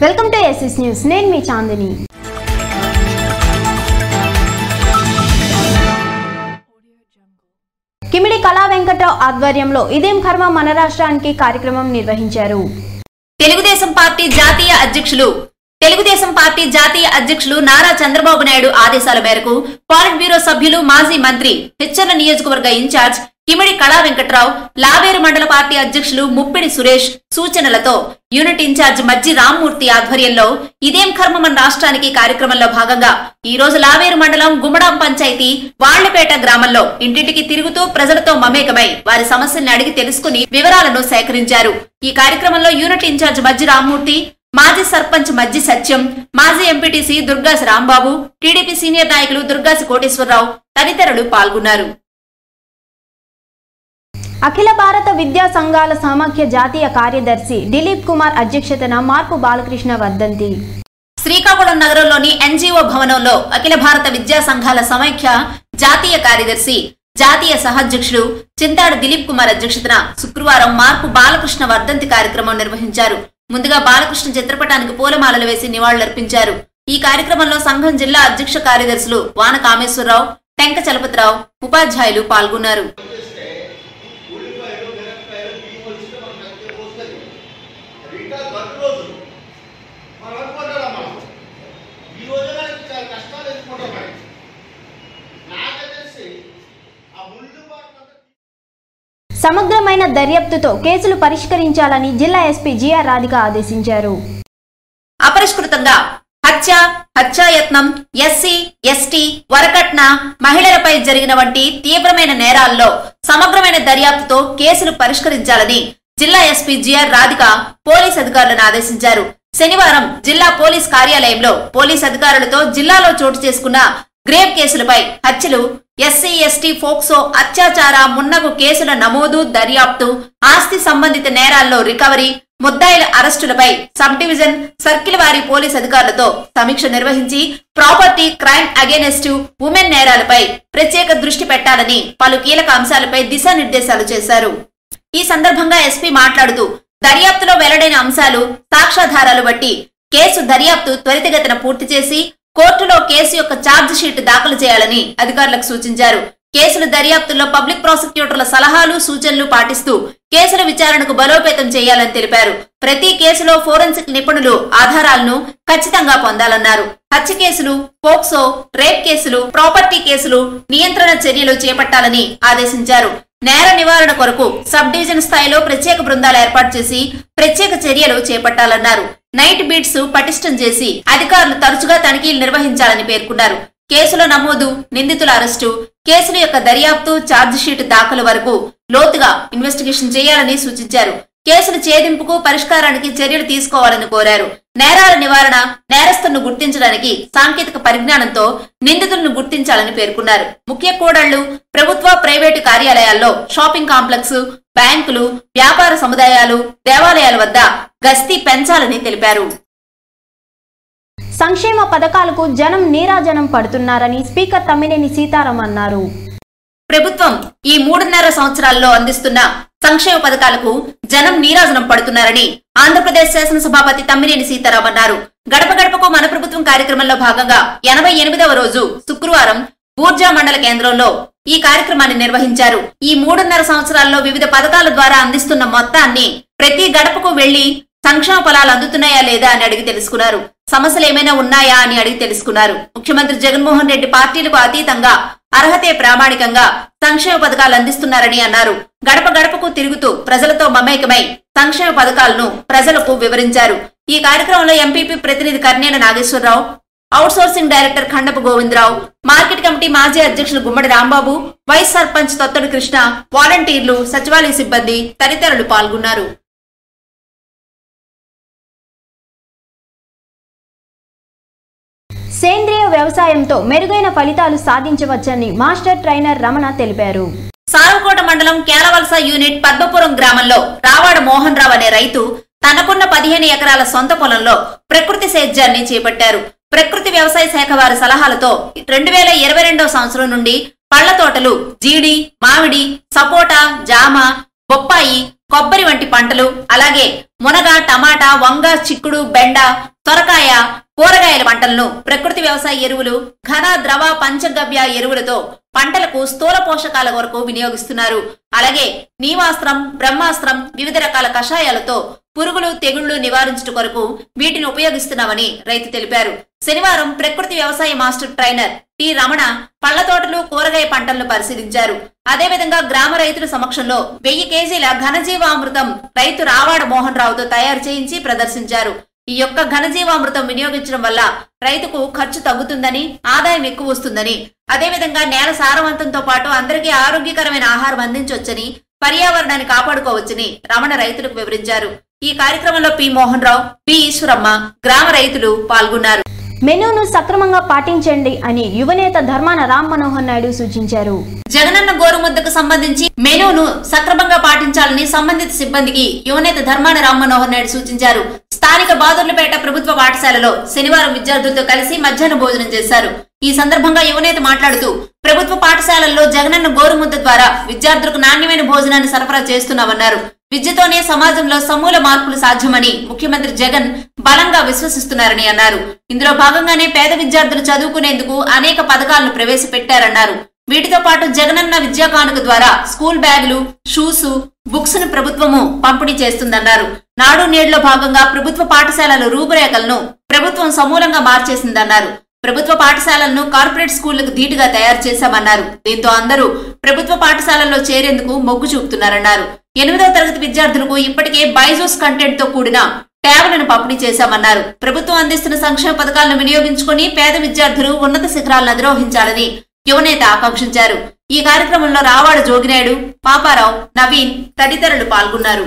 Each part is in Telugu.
వెల్కమ్ టు ఎస్ఎస్ న్యూస్ నేను మీ చాందిని కిమిడి కళా వెంకట్రావు ఆధ్వర్యంలో ఇదేం కర్మ మన రాష్ట్రానికి కార్యక్రమం నిర్వహించారు తెలుగుదేశం పార్టీ జాతీయ అధ్యక్షులు తెలుగుదేశం పార్టీ జాతీయ అధ్యక్షులు నారా చంద్రబాబు నాయుడు ఆదేశాల మేరకు పాలిట్ బ్యూరో సభ్యులు మాజీ మంత్రి హెచ్చర్ల నియోజకవర్గ ఇన్ఛార్జ్ కిమిడి కళా వెంకట్రావు లావేరు మండల పార్టీ అధ్యక్షులు ముప్పిడి సురేష్ సూచనలతో యూనిట్ ఇన్ఛార్జ్ మజ్జి రామ్మూర్తి ఆధ్వర్యంలో ఇదేం కర్మ మన రాష్ట్రానికి కార్యక్రమంలో భాగంగా ఈ రోజు లావేరు మండలం గుమ్మడాం పంచాయతీ వాళ్లపేట గ్రామంలో ఇంటింటికి తిరుగుతూ ప్రజలతో మమేకమై వారి సమస్యల్ని అడిగి తెలుసుకుని వివరాలను సేకరించారు ఈ కార్యక్రమంలో యూనిట్ ఇన్ఛార్జ్ మజ్జి రామ్మూర్తి మాజీ సర్పంచ్ మజ్జి సత్యం మాజీ MPTC Durgasi Rambabu TDP senior నాయకులు దుర్గాసి కోటేశ్వరరావు తదితరులు పాల్గొన్నారు అఖిల భారత విద్యా సంఘాల సమాఖ్య జాతీయ కార్యదర్శి దిలీప్ కుమార్ అధ్యక్షతన మార్పు బాలకృష్ణ వర్ధంతి శ్రీకాకుళం నగరంలోని ఎన్జీఓ భవనంలో అఖిల భారత విద్యా సంఘాల సమైక్య జాతీయ కార్యదర్శి జాతీయ సహాధ్యక్షుడు చింతాడు దిలీప్ కుమార్ అధ్యక్షతన శుక్రవారం మార్పు బాలకృష్ణ వర్ధంతి కార్యక్రమం నిర్వహించారు ముందుగా బాలకృష్ణ చిత్రపటానికి పూలమాలలు వేసి నివాళులర్పించారు ఈ కార్యక్రమంలో సంఘం జిల్లా అధ్యక్ష కార్యదర్శులు వాన కామేశ్వరరావు టెంక చలపతిరావు ఉపాధ్యాయులు పాల్గొన్నారు ఇంకా గత రోజు మనం అనుకుంటారా మనం ఈ రోజున చాలా కష్టాలు ఎదుర్కొంటాం మరి నాకు తెలిసి ఆ ముళ్ళు బాట సమగ్రమైన దర్యాప్తుతో కేసులు పరిష్కరించాలని జిల్లా ఎస్పీ జిఆర్ రాధిక ఆదేశించారు అపరిష్కృతంగా హత్య హత్యాయత్నం ఎస్సీ ఎస్టీ వరకట్న మహిళలపై జరిగిన వంటి తీవ్రమైన నేరాల్లో సమగ్రమైన దర్యాప్తుతో కేసులు పరిష్కరించాలని జిల్లా ఎస్పీ జిఆర్ రాధిక పోలీస్ అధికారులను ఆదేశించారు శనివారం జిల్లా పోలీస్ కార్యాలయంలో పోలీస్ అధికారులతో జిల్లాలో చోటు చేసుకున్న గ్రేవ్ కేసులపై హత్యలు ఎస్సీ ఎస్టీ ఫోక్సో అత్యాచార మున్నగు కేసుల నమోదు దర్యాప్తు ఆస్తి సంబంధిత నేరాల్లో రికవరీ ముద్దాయిల అరెస్టులపై సబ్ డివిజన్ సర్కిల్ వారి పోలీస్ అధికారులతో సమీక్ష నిర్వహించి ప్రాపర్టీ క్రైమ్ అగేనెస్ట్ ఉమెన్ నేరాలపై ప్రత్యేక దృష్టి పెట్టాలని పలు కీలక అంశాలపై దిశానిర్దేశాలు చేశారు ఈ సందర్భంగా ఎస్పీ మాట్లాడుతూ దర్యాప్తులో వెల్లడైన అంశాలు సాక్ష్యాధారాలు బట్టి కేసు దర్యాప్తు త్వరితగతిన పూర్తి చేసి కోర్టులో కేసు యొక్క ఛార్జ్ షీట్ దాఖలు చేయాలని అధికారులకు సూచించారు కేసుల దర్యాప్తుల్లో పబ్లిక్ ప్రాసిక్యూటర్ల సలహాలు సూచనలు పాటిస్తూ కేసుల విచారణకు బలోపేతం చేయాలని తెలిపారు ప్రతి కేసులో ఫోరెన్సిక్ నిపుణులు ఆధారాలను ఖచ్చితంగా పొందాలన్నారు హత్య కేసులు పోక్సో రేప్ కేసులు ప్రాపర్టీ కేసులు నియంత్రణ చర్యలు చేపట్టాలని ఆదేశించారు నేర నివారణ కొరకు సబ్ డివిజన్ స్థాయిలో ప్రత్యేక బృందాలు ఏర్పాటు చేసి ప్రత్యేక చర్యలు చేపట్టాలన్నారు నైట్ బీట్స్ పటిష్టం చేసి అధికారులు తరచుగా తనిఖీలు నిర్వహించాలని పేర్కొన్నారు కేసుల నమోదు నిందితుల అరెస్టు కేసుల యొక్క దర్యాప్తు ఛార్జ్ షీట్ దాఖలు వరకు లోతుగా ఇన్వెస్టిగేషన్ చేయాలని సూచించారు కేసుల ఛేదింపుకు పరిష్కారానికి చర్యలు తీసుకోవాలని కోరారు నేరాల నివారణ నేరస్తులను గుర్తించడానికి సాంకేతిక పరిజ్ఞానంతో నిందితులను గుర్తించాలని పేర్కొన్నారు ముఖ్య కోడళ్లు ప్రభుత్వ ప్రైవేటు కార్యాలయాల్లో షాపింగ్ కాంప్లెక్స్ బ్యాంకులు వ్యాపార సముదాయాలు దేవాలయాల వద్ద గస్తీ పెంచాలని తెలిపారు సంక్షేమ పథకాలకు జనం నీరాజనం పడుతున్నారని స్పీకర్ తమ్మినేని సీతారాం అన్నారు ప్రభుత్వం ఈ మూడున్నర సంవత్సరాల్లో అందిస్తున్న సంక్షేమ పథకాలకు జనం నీరాజనం పడుతున్నారని ఆంధ్రప్రదేశ్ శాసనసభాపతి తమ్మినేని సీతారాం అన్నారు గడప గడపకు మన ప్రభుత్వం కార్యక్రమంలో భాగంగా ఎనభై ఎనిమిదవ రోజు శుక్రవారం బూర్జా మండల కేంద్రంలో ఈ కార్యక్రమాన్ని నిర్వహించారు ఈ మూడున్నర సంవత్సరాల్లో వివిధ పథకాల ద్వారా అందిస్తున్న మొత్తాన్ని ప్రతి గడపకు వెళ్లి సంక్షేమ ఫలాలు అందుతున్నాయా లేదా అని అడిగి తెలుసుకున్నారు సమస్యలు ఏమైనా ఉన్నాయా అని అడిగి తెలుసుకున్నారు ముఖ్యమంత్రి జగన్మోహన్ రెడ్డి పార్టీలకు అతీతంగా అర్హతే ప్రామాణికంగా సంక్షేమ పథకాలు అందిస్తున్నారని అన్నారు గడప గడపకు తిరుగుతూ ప్రజలతో మమేకమై సంక్షేమ పథకాలను ప్రజలకు వివరించారు ఈ కార్యక్రమంలో ఎంపీపీ ప్రతినిధి Karnela Nageswararao outsourcing director Khandapu Govindarao market committee మాజీ అధ్యక్షులు గుమ్మడి రాంబాబు వైస్ సర్పంచ్ తొత్తడి కృష్ణ వాలంటీర్లు సచివాలయ సిబ్బంది తదితరులు పాల్గొన్నారు సేంద్రియ వ్యవసాయంతో మెరుగైన ఫలితాలు సాధించవచ్చని మాస్టర్ ట్రైనర్ రమణ తెలిపారు సారంకోట మండలం కేలవలస యూనిట్ పద్మపురం గ్రామంలో రావాడ మోహన్ రావు అనే రైతు తనకున్న పదిహేను ఎకరాల సొంత పొలంలో ప్రకృతి సేద్యాన్ని చేపట్టారు ప్రకృతి వ్యవసాయ శాఖ వారి సలహాలతో రెండు వేల ఇరవై రెండవ సంవత్సరం నుండి పళ్ల తోటలు జీడి మామిడి సపోటా జామ బొప్పాయి కొబ్బరి వంటి పంటలు అలాగే మునగ టమాటా వంగ చిక్కుడు బెండ సొరకాయ కూరగాయల పంటలను ప్రకృతి వ్యవసాయ ఎరువులు ఘన ద్రవ పంచగవ్య ఎరువులతో పంటలకు స్థూల పోషకాల వరకు వినియోగిస్తున్నారు అలాగే నీవాస్త్రం బ్రహ్మాస్త్రం వివిధ రకాల కషాయాలతో పురుగులు తెగుళ్లు నివారించుట కొరకు వీటిని ఉపయోగిస్తున్నామని రైతు తెలిపారు శనివారం ప్రకృతి వ్యవసాయ మాస్టర్ ట్రైనర్ టి రమణ పళ్ల తోటలు కూరగాయ పంటలను పరిశీలించారు అదేవిధంగా గ్రామ రైతుల సమక్షంలో వెయ్యి కేజీల ఘనజీవామృతం రైతు రావాడ మోహన్ రావుతో తయారు చేయించి ప్రదర్శించారు ఈ యొక్క ఘనజీవామృతం వినియోగించడం వల్ల రైతుకు ఖర్చు తగ్గుతుందని ఆదాయం ఎక్కువ వస్తుందని అదేవిధంగా నేల సారవంతంతో పాటు అందరికీ ఆరోగ్యకరమైన ఆహారం అందించవచ్చని పర్యావరణాన్ని కాపాడుకోవచ్చని రమణ రైతులకు వివరించారు ఈ కార్యక్రమంలో పి మోహన్ రావు పి ఈశ్వరమ్మ గ్రామ రైతులు పాల్గొన్నారు మెనూను సక్రమంగా పాటించండి అని యువనేత ధర్మాన రామ్ మనోహర్ నాయుడు సూచించారు జగనన్న గోరుముద్దకు సంబంధించి మెనూను సక్రమంగా పాటించాలని సంబంధిత సిబ్బందికి యువనేత ధర్మాన రామ్ మనోహర్ నాయుడు సూచించారు స్థానిక బాదుర్లపేట ప్రభుత్వ పాఠశాలలో శనివారం విద్యార్థులతో కలిసి మధ్యాహ్న భోజనం చేశారు ఈ సందర్భంగా యువనేత మాట్లాడుతూ ప్రభుత్వ పాఠశాలల్లో జగనన్న గోరుముద్ద ద్వారా విద్యార్థులకు నాణ్యమైన భోజనాన్ని సరఫరా చేస్తున్నామన్నారు విద్యతోనే సమాజంలో సమూల మార్పులు సాధ్యమని ముఖ్యమంత్రి జగన్ బలంగా విశ్వసిస్తున్నారని అన్నారు ఇందులో భాగంగానే పేద విద్యార్థులు చదువుకునేందుకు అనేక పథకాలను ప్రవేశపెట్టారన్నారు వీటితో పాటు జగనన్న విద్యా కానుక ద్వారా స్కూల్ బ్యాగులు షూస్ బుక్స్ ను ప్రభుత్వము పంపిణీ చేస్తుందన్నారు నాడు నేడులో భాగంగా ప్రభుత్వ పాఠశాలల రూపురేఖలను ప్రభుత్వం సమూలంగా మార్చేసిందన్నారు ప్రభుత్వ పాఠశాలలను కార్పొరేట్ స్కూళ్లకు ధీటుగా తయారు చేశామన్నారు దీంతో అందరూ ప్రభుత్వ పాఠశాలల్లో చేరేందుకు మొగ్గు చూపుతున్నారన్నారు ఎనిమిదవ తరగతి విద్యార్థులకు ఇప్పటికే బైజూస్ కంటెంట్ తో కూడిన ట్యాబ్లను పంపిణీ చేశామన్నారు ప్రభుత్వం అందిస్తున్న సంక్షేమ పథకాలను వినియోగించుకుని పేద విద్యార్థులు ఉన్నత శిఖరాలను అధిరోహించాలని యువనేత ఆకాంక్షించారు ఈ కార్యక్రమంలో రావాడ జోగినాయుడు పాపారావు నవీన్ తదితరులు పాల్గొన్నారు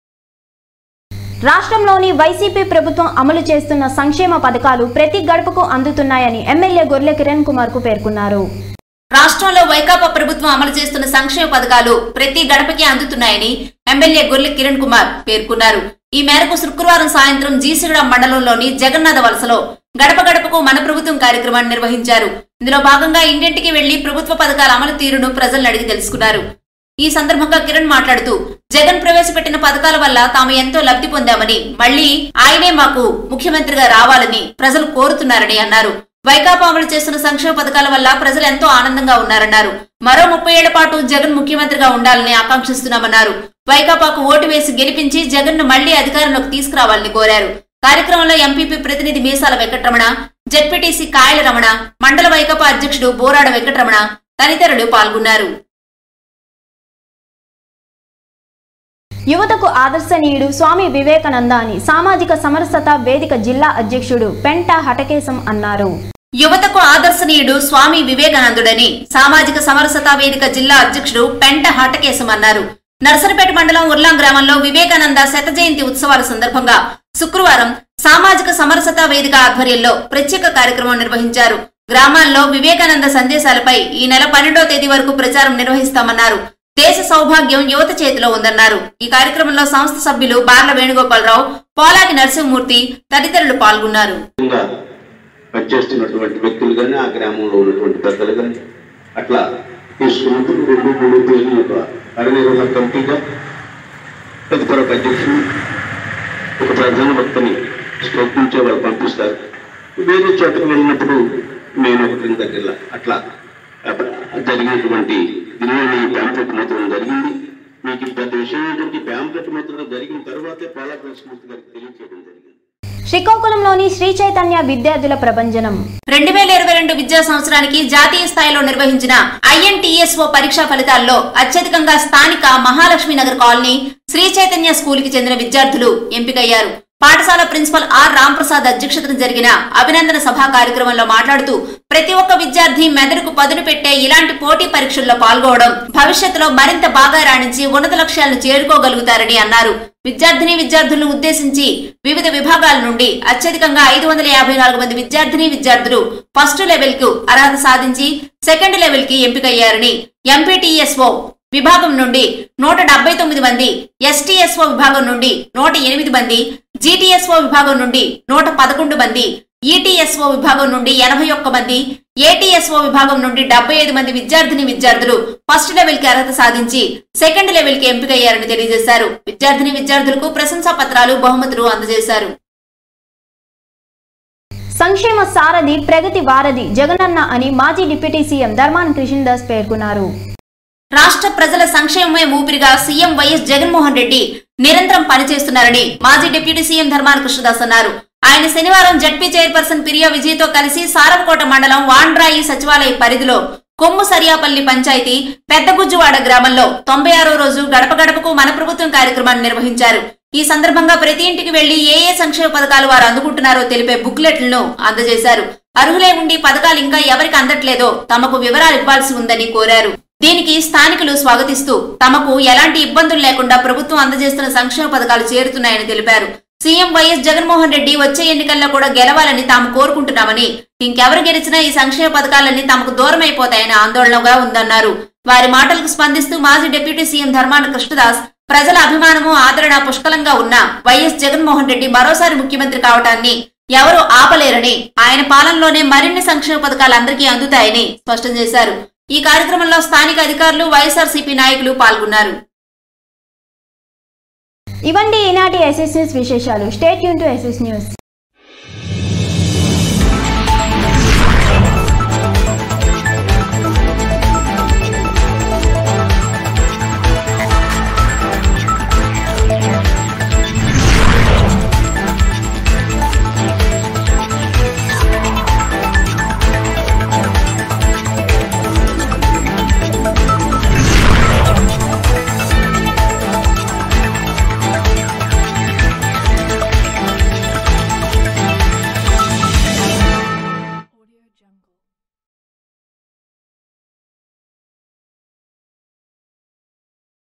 రాష్ట్రంలోని వైసీపీ ప్రభుత్వం అమలు చేస్తున్న సంక్షేమ పథకాలు ప్రతి గడపకు అందుతున్నాయని ఎమ్మెల్యే గొర్లె కిరణ్ కుమార్ కు పేర్కొన్నారు రాష్ట్రంలో వైకాపా ప్రభుత్వం అమలు చేస్తున్న సంక్షేమ పథకాలు ప్రతి గడపకి అందుతున్నాయని ఎమ్మెల్యే గొర్లె కిరణ్ కుమార్ పేర్కొన్నారు ఈ మేరకు శుక్రవారం సాయంత్రం జీసిగూడెం మండలంలోని జగన్నాథ వలసలో గడప గడపకు మన ప్రభుత్వం కార్యక్రమాన్ని నిర్వహించారు ఇందులో భాగంగా ఇంటింటికి వెళ్లి ప్రభుత్వ పథకాల అమలు తీరును ప్రజలను అడిగి తెలుసుకున్నారు ఈ సందర్భంగా కిరణ్ మాట్లాడుతూ జగన్ ప్రవేశపెట్టిన పథకాల వల్ల తాము ఎంతో లబ్ధి పొందామని మళ్లీ ఆయనే మాకు ముఖ్యమంత్రిగా రావాలని ప్రజలు కోరుతున్నారని అన్నారు వైకాపా అమలు చేస్తున్న సంక్షేమ పథకాల వల్ల ప్రజలు ఎంతో ఆనందంగా ఉన్నారన్నారు మరో ముప్పై ఏళ్ల పాటు జగన్ ముఖ్యమంత్రిగా ఉండాలని ఆకాంక్షిస్తున్నామన్నారు వైకాపాకు ఓటు వేసి గెలిపించి జగన్ ను మళ్లీ అధికారంలోకి తీసుకురావాలని కోరారు కార్యక్రమంలో ఎంపీపీ ప్రతినిధి మీసాల వెంకటరమణ జెడ్పీటీసీ కాయల రమణ మండల వైకాపా అధ్యక్షుడు బోరాడ వెంకటరమణ తదితరులు పాల్గొన్నారు యువతకు ఆదర్శనీయుడు స్వామి వివేకానంద అని సామాజిక సమరసత వేదిక జిల్లా అధ్యక్షుడు పెంట హటకేశం అన్నారు యువతకు ఆదర్శనీయుడు స్వామి వివేకానందుడని సామాజిక సమరసతా వేదిక జిల్లా అధ్యక్షుడు పెంట హటకేశం అన్నారు నర్సరిపేట మండలం ఉర్లాం గ్రామంలో వివేకానంద శత జయంతి ఉత్సవాల సందర్భంగా శుక్రవారం సామాజిక సమరసతా వేదిక ఆధ్వర్యంలో ప్రత్యేక కార్యక్రమం నిర్వహించారు గ్రామాల్లో వివేకానంద సందేశాలపై ఈ నెల పన్నెండో తేదీ వరకు ప్రచారం నిర్వహిస్తామన్నారు దేశ సౌభాగ్యం యువత చేతిలో ఉందన్నారు ఈ కార్యక్రమంలో సంస్థ సభ్యులు బార్ల వేణుగోపాలరావు పోలాకి నరసింహమూర్తి తదితరులు పాల్గొన్నారు విధంగా పనిచేస్తున్నటువంటి వ్యక్తులు కానీ ఆ గ్రామంలో ఉన్నటువంటి పెద్దలు కానీ అట్లా తీసుకున్నప్పుడు రెండు మూడు పేర్లు ఒక కార్యనిర్వహణ కమిటీగా తదుపరి ఒక అధ్యక్షుడు ఒక ప్రధాన భక్తిని స్టేట్ నుంచే వాళ్ళు పంపిస్తారు వేరే చోటకు వెళ్ళినప్పుడు నేను ఒకటి దగ్గర అట్లా అట్లా జరిగినటువంటి దినవాణి ప్యాంప్లెట్ ముద్రణ జరిగింది మీకు ఈ పెద్ద విషయం ఏంటంటే ప్యాంప్లెట్ ముద్రణ జరిగిన తర్వాతే పాలా కృష్ణమూర్తి గారికి తెలియజేయడం జరిగింది శ్రీకాకుళంలోని శ్రీ చైతన్య విద్యార్థుల ప్రభంజనం రెండు వేల ఇరవై రెండు విద్యా సంవత్సరానికి జాతీయ స్థాయిలో నిర్వహించిన ఐఎన్టీఎస్ఓ పరీక్షా ఫలితాల్లో అత్యధికంగా స్థానిక మహాలక్ష్మి నగర్ కాలనీ శ్రీ చైతన్య స్కూల్ కి చెందిన విద్యార్థులు ఎంపికయ్యారు పాఠశాల ప్రిన్సిపల్ ఆర్ రాంప్రసాద్ అధ్యక్షతన జరిగిన అభినందన సభా కార్యక్రమంలో మాట్లాడుతూ ప్రతి ఒక్క విద్యార్థి మెదడుకు పదును పెట్టే ఇలాంటి పోటీ పరీక్షల్లో పాల్గొనడం భవిష్యత్తులో మరింత బాగా రాణించి ఉన్నత లక్ష్యాలను చేరుకోగలుగుతారని అన్నారు విద్యార్థిని విద్యార్థులను ఉద్దేశించి వివిధ విభాగాల నుండి అత్యధికంగా ఐదు వందల యాభై నాలుగు మంది విద్యార్థిని విద్యార్థులు ఫస్ట్ లెవెల్ కు అర్హత సాధించి సెకండ్ లెవెల్ కి ఎంపికయ్యారని ఎంపీటీఎస్ఓ విభాగం నుండి నూట డెబ్బై తొమ్మిది మంది ఎస్టీఎస్ఓ విభాగం నుండి నూట ఎనిమిది మంది జీటీఎస్ఓ విభాగం నుండి నూట పదకొండు మంది ఈటీఎస్ఓ విభాగం నుండి ఎనభై ఒక్క మంది ఏటీఎస్ఓ విభాగం నుండి డెబ్బై ఐదు మంది విద్యార్థిని విద్యార్థులు ఫస్ట్ లెవెల్ కి అర్హత సాధించి సెకండ్ లెవెల్ కి ఎంపికయ్యారని తెలియజేశారు విద్యార్థిని విద్యార్థులకు ప్రశంసా పత్రాలు బహుమతులు అందజేశారు సంక్షేమ సారథి ప్రగతి వారధి జగనన్న అని మాజీ డిప్యూటీ సీఎం ధర్మాన కృష్ణదాస్ పేర్కొన్నారు రాష్ట్ర ప్రజల సంక్షేమమే ఊపిరిగా సీఎం వైఎస్ జగన్మోహన్ రెడ్డి నిరంతరం పనిచేస్తున్నారని మాజీ డిప్యూటీ సీఎం ధర్మాన కృష్ణదాస్ అన్నారు ఆయన శనివారం జడ్పీ చైర్పర్సన్ పిరియా విజయ్తో కలిసి సారంకోట మండలం వాండ్రాయి సచివాలయ పరిధిలో కొమ్ము సరియాపల్లి పంచాయతీ పెద్దగుజ్జువాడ గ్రామంలో తొంభై ఆరో రోజు గడప గడపకు మన ప్రభుత్వం కార్యక్రమాన్ని నిర్వహించారు ఈ సందర్భంగా ప్రతి ఇంటికి వెళ్లి ఏ ఏ సంక్షేమ పథకాలు వారు అందుకుంటున్నారో తెలిపే బుక్లెట్లను అందజేశారు అర్హులే ఉండి పథకాలు ఇంకా ఎవరికి అందట్లేదో తమకు వివరాలు ఇవ్వాల్సి ఉందని కోరారు దీనికి స్థానికులు స్వాగతిస్తూ తమకు ఎలాంటి ఇబ్బందులు లేకుండా ప్రభుత్వం అందజేస్తున్న సంక్షేమ పథకాలు చేరుతున్నాయని తెలిపారు సీఎం వైఎస్ జగన్మోహన్ రెడ్డి వచ్చే ఎన్నికల్లో కూడా గెలవాలని తాము కోరుకుంటున్నామని ఇంకెవరు గెలిచినా ఈ సంక్షేమ పథకాలన్నీ తమకు దూరమైపోతాయని ఆందోళనగా ఉందన్నారు వారి మాటలకు స్పందిస్తూ మాజీ డిప్యూటీ సీఎం ధర్మాన కృష్ణదాస్ ప్రజల అభిమానము ఆదరణ పుష్కలంగా ఉన్న వైఎస్ జగన్మోహన్ రెడ్డి మరోసారి ముఖ్యమంత్రి కావటాన్ని ఎవరూ ఆపలేరని ఆయన పాలనలోనే మరిన్ని సంక్షేమ పథకాలు అందరికీ అందుతాయని స్పష్టం చేశారు ఈ కార్యక్రమంలో స్థానిక అధికారులు వైఎస్ఆర్సీపీ నాయకులు పాల్గొన్నారు ఇవండి ఈనాటి ఎస్ఎస్ న్యూస్ విశేషాలు స్టేట్ యూన్ టు ఎస్ఎస్ న్యూస్